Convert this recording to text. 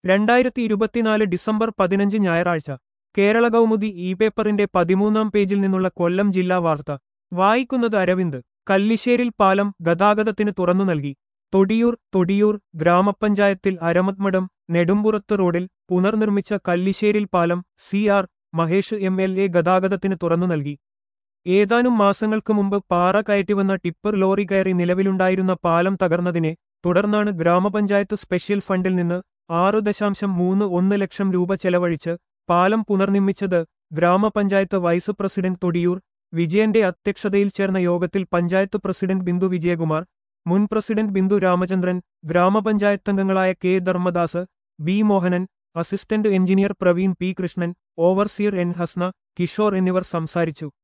രണ്ടായിരത്തി ഇരുപത്തിനാല് ഡിസംബർ പതിനഞ്ച് ഞായറാഴ്ച കേരള കൗമുദി ഇ പേപ്പറിന്റെ പതിമൂന്നാം പേജിൽ നിന്നുള്ള കൊല്ലം ജില്ലാ വാർത്ത വായിക്കുന്നത് അരവിന്ദ് കല്ലിശ്ശേരിൽ പാലം ഗതാഗതത്തിന് തുറന്നു നൽകി തൊടിയൂർ തൊടിയൂർ ഗ്രാമപഞ്ചായത്തിൽ അരമത്മഠം നെടുമ്പുറത്ത് റോഡിൽ പുനർനിർമ്മിച്ച കല്ലിശ്ശേരിൽ പാലം C R Mahesh M L A ഗതാഗതത്തിന് തുറന്നു നൽകി ഏതാനും മാസങ്ങൾക്ക് മുമ്പ് പാറ കയറ്റിവന്ന ടിപ്പർ ലോറി കയറി നിലവിലുണ്ടായിരുന്ന പാലം തകർന്നതിനെ തുടർന്നാണ് ഗ്രാമപഞ്ചായത്ത് സ്പെഷ്യൽ ഫണ്ടിൽ നിന്ന് ആറ് ദശാംശം മൂന്ന് ഒന്ന് ലക്ഷം രൂപ ചെലവഴിച്ച് പാലം പുനർനിർമ്മിച്ചത് ഗ്രാമപഞ്ചായത്ത് വൈസ് പ്രസിഡന്റ് തൊടിയൂർ വിജയന്റെ അധ്യക്ഷതയിൽ ചേർന്ന യോഗത്തിൽ പഞ്ചായത്ത് പ്രസിഡന്റ് ബിന്ദു വിജയകുമാർ മുൻ പ്രസിഡന്റ് ബിന്ദു രാമചന്ദ്രൻ ഗ്രാമപഞ്ചായത്തംഗങ്ങളായ K Dharmadas B Mohanan assistant engineer Praveen P Krishnan overseer N Hasna Kishore എന്നിവർ സംസാരിച്ചു